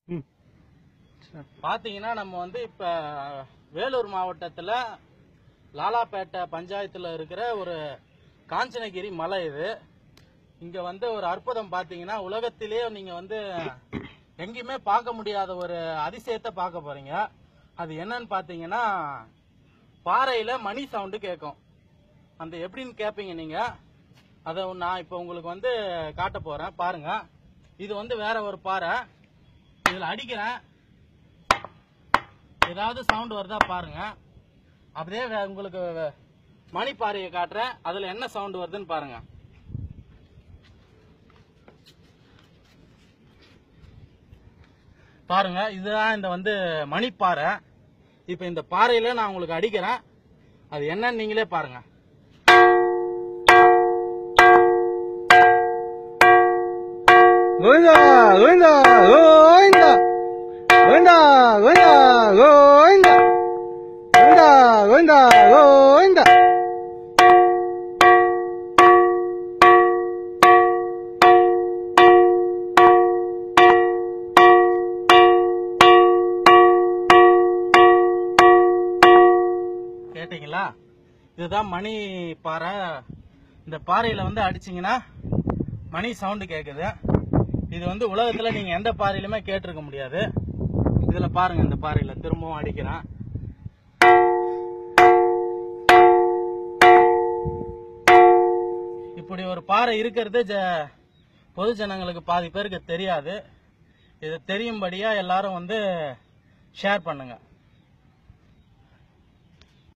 ம் பாத்தீங்கன்னா நம்ம வந்து இப்ப வேலூர் மாவட்டத்துல லாலாப்பேட்டை பஞ்சாயத்துல இருக்கிற ஒரு காஞ்சனகிரி மலை இது இங்க வந்து ஒரு அற்புதம் பாத்தீங்கன்னா உலகத்திலேயே நீங்க வந்து எங்கேயுமே பார்க்க முடியாத ஒரு அதிசயத்தை பார்க்க போறீங்க அது என்னன்னு பாத்தீங்கன்னா பாறையில மணி சவுண்டு கேட்கும் அந்த எப்படின்னு கேட்பீங்க நீங்க அதை நான் இப்போ உங்களுக்கு வந்து காட்ட போறேன் பாருங்க இது வந்து வேற ஒரு பாறை இதுல அடிக்கிறேன் ஏதாவது சவுண்ட் வருதா பாருங்க அப்படியே வே- உங்களுக்கு வே- மணி பாறையை காட்டுறேன் அதுல என்ன சவுண்ட் வருதுன்னு பாருங்க பாருங்க இதுதான் இந்த வந்து மணிப்பாறை இப்ப இந்த பாறையில நான் உங்களுக்கு அடிக்கிறேன் அது என்னன்னு நீங்களே பாருங்க கோவிந்தா கோவிந்தா கோவிந்தா கோவிந்தா கோவிந்தா கோவிந்தா கோவிந்தா கோவிந்தா கோவிந்தா கேட்டீங்களா இதுதான் மணி பாறை இந்த பாறையில வந்து அடிச்சீங்கன்னா மணி சவுண்டு கேக்குது இது வந்து உலகத்துல நீங்க எந்த பாறையிலுமே கேட்டிருக்க முடியாது இதுல பாருங்க இந்த பாறையில திரும்பவும் அடிக்கிறேன் இப்படி ஒரு பாறை இருக்கிறது ஜ- பொது ஜனங்களுக்கு பாதி பேருக்கு தெரியாது இது தெரியும்படியா எல்லாரும் வந்து ஷேர் பண்ணுங்க